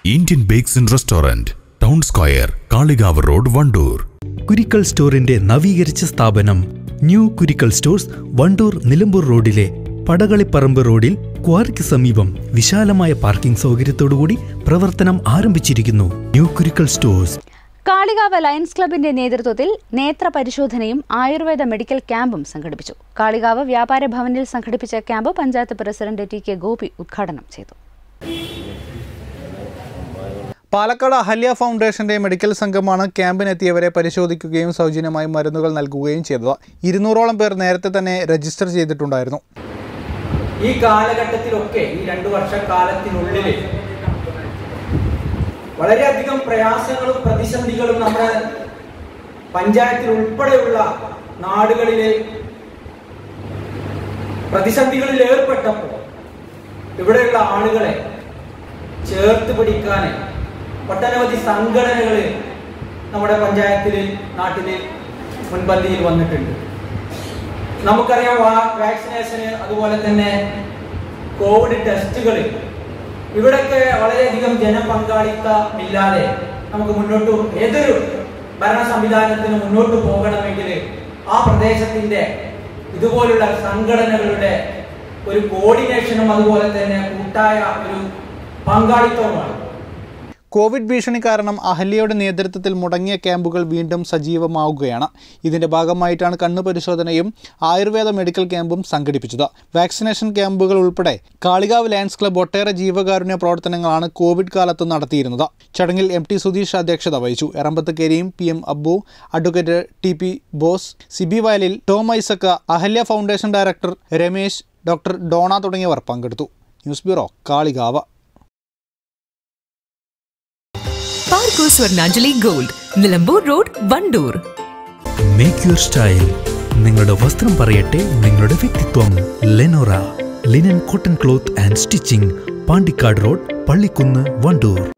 Indian bakes and restaurant town square Kalikavu road Wandoor Kurikkal സ്റ്റോറിന്റെ നവീകരിച്ച സ്ഥാപനം ന്യൂ കുരിക്കൽ സ്റ്റോഴ്സ് വണ്ടൂർ നിലമ്പൂർ റോഡിലെ പടകളിപ്പറമ്പ് റോഡിൽ ക്വാറിക്ക് സമീപം വിശാലമായ പാർക്കിംഗ് സൗകര്യത്തോടുകൂടി പ്രവർത്തനം ആരംഭിച്ചിരിക്കുന്നു new Kurikkal stores Kalikavu lions ക്ലബിന്റെ നേതൃത്വത്തിൽ നേത്ര പരിശോധനയും ആയുർവേദ മെഡിക്കൽ ക്യാമ്പും സംഘടിപ്പിച്ചു കാളികാവ് വ്യാപാര ഭവനിൽ സംഘടിപ്പിച്ച camp panchayat president T K Gopi ഉദ്ഘാടനം ചെയ്തു പാലക്കാട് അഹല്യ ഫൗണ്ടേഷന്റെ മെഡിക്കൽ സംഘമാണ് ക്യാമ്പിനെത്തിയവരെ പരിശോധിക്കുകയും സൗജന്യമായി മരുന്നുകൾ നൽകുകയും ചെയ്തത് ഇരുന്നൂറോളം പേർ നേരത്തെ തന്നെ രജിസ്റ്റർ ചെയ്തിട്ടുണ്ടായിരുന്നു ഈ കാലഘട്ടത്തിലൊക്കെ ഈ രണ്ടു വർഷക്കാലത്തിനുള്ളിൽ വളരെയധികം പ്രയാസങ്ങളും പ്രതിസന്ധികളും നമ്മുടെ പഞ്ചായത്തിൽ ഉൾപ്പെടെയുള്ള നാടുകളിലെ പ്രതിസന്ധികളിൽ ഏർപ്പെട്ടപ്പോൾ ഇവിടെയുള്ള ആളുകളെ ചേർത്ത് പിടിക്കാൻ ഒട്ടനവധി സംഘടനകൾ നമ്മുടെ പഞ്ചായത്തിൽ നാട്ടിൽ മുൻപന്തിയിൽ വന്നിട്ടുണ്ട് നമുക്കറിയാം വാ- വാക്സിനേഷന് അതുപോലെ തന്നെ കോവിഡ് ടെസ്റ്റുകൾ ഇവിടൊക്കെ വളരെയധികം ജനപങ്കാളിത്തമില്ലാതെ നമുക്ക് മുന്നോട്ട് ഏതൊരു ഭരണ സംവിധാനത്തിന് മുന്നോട്ട് പോകണമെങ്കിൽ ആ പ്രദേശത്തിന്റെ ഇതുപോലുള്ള സംഘടനകളുടെ ഒരു കോർഡിനേഷനും അതുപോലെ തന്നെ കൂട്ടായ ഒരു പങ്കാളിത്തവുമാണ് കോവിഡ് ഭീഷണി കാരണം അഹല്യയുടെ നേതൃത്വത്തിൽ മുടങ്ങിയ ക്യാമ്പുകൾ വീണ്ടും സജീവമാവുകയാണ് ഇതിന്റെ ഭാഗമായിട്ടാണ് കണ്ണു പരിശോധനയും ആയുർവേദ മെഡിക്കൽ ക്യാമ്പും സംഘടിപ്പിച്ചത് വാക്സിനേഷൻ ക്യാമ്പുകൾ ഉൾപ്പെടെ കാളികാവ് ലയൺസ് ക്ലബ് ഒട്ടേറെ ജീവകാരുണ്യ പ്രവർത്തനങ്ങളാണ് കോവിഡ് കാലത്ത് നടത്തിയിരുന്നത് ചടങ്ങിൽ എം ടി സുധീഷ് അധ്യക്ഷത വഹിച്ചു Erambath Kareem P M Abbu advocate T P Bose Sibi Vayalil Tom Isaac Ahalya foundation director Ramesh doctor Dona തുടങ്ങിയവർ പങ്കെടുത്തു news bureau Kalikavu Parco Swarnanjali gold Nilambur road Wandoor make your style നിങ്ങളുടെ വസ്ത്രം പറയട്ടെ നിങ്ങളുടെ വ്യക്തിത്വം Lenora linen cotton cloth and stitching Pandikkad road Pallikkunnu Wandoor